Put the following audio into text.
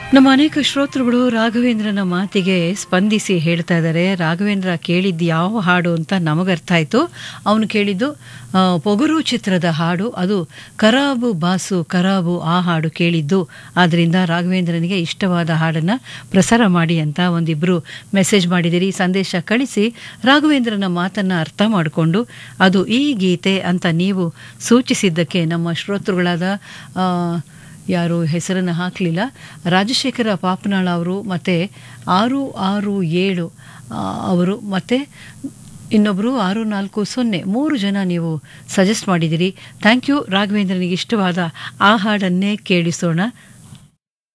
ನಮ್ಮ ಅನೇಕ ಶ್ರೋತೃಗಳು ರಾಘವೇಂದ್ರನ ಮಾತಿಗೆ ಸ್ಪಂದಿಸಿ ಹೇಳ್ತಾ ಇದ್ದಾರೆ ರಾಘವೇಂದ್ರ ಕೇಳಿದ್ದು ಯಾವ ಹಾಡು ಅಂತ ನಮಗರ್ಥ ಆಯಿತು ಅವನು ಕೇಳಿದ್ದು ಆ, ಪೊಗರು ಚಿತ್ರದ ಹಾಡು ಅದು ಕರಾಬು ಬಾಸು ಕರಾಬು ಆ ಹಾಡು ಕೇಳಿದ್ದು ಆದ್ದರಿಂದ ರಾಘವೇಂದ್ರನಿಗೆ ಇಷ್ಟವಾದ ಹಾಡನ್ನು ಪ್ರಸಾರ ಮಾಡಿ ಅಂತ ಒಂದಿಬ್ಬರು ಮೆಸೇಜ್ ಮಾಡಿದಿರಿ ಸಂದೇಶ ಕಳಿಸಿ ರಾಘವೇಂದ್ರನ ಮಾತನ್ನು ಅರ್ಥ ಮಾಡಿಕೊಂಡು ಅದು ಈ ಗೀತೆ ಅಂತ ನೀವು ಸೂಚಿಸಿದ್ದಕ್ಕೆ ನಮ್ಮ ಶ್ರೋತೃಗಳಾದ ಆ, ಯಾರು ಹೆಸರನ್ನು ಹಾಕಲಿಲ್ಲ ರಾಜಶೇಖರ ಪಾಪನಾಳ ಅವರು ಮತ್ತು ಆರು ಆರು ಏಳು ಆ, ಅವರು ಮತ್ತು ಇನ್ನೊಬ್ಬರು ಆರು ನಾಲ್ಕು ಸೊನ್ನೆ ಮೂರು ಜನ ನೀವು ಸಜೆಸ್ಟ್ ಮಾಡಿದ್ದೀರಿ ಥ್ಯಾಂಕ್ ಯು ರಾಘವೇಂದ್ರನಿಗೆ ಇಷ್ಟವಾದ ಆ ಹಾಡನ್ನೇ ಕೇಳಿಸೋಣ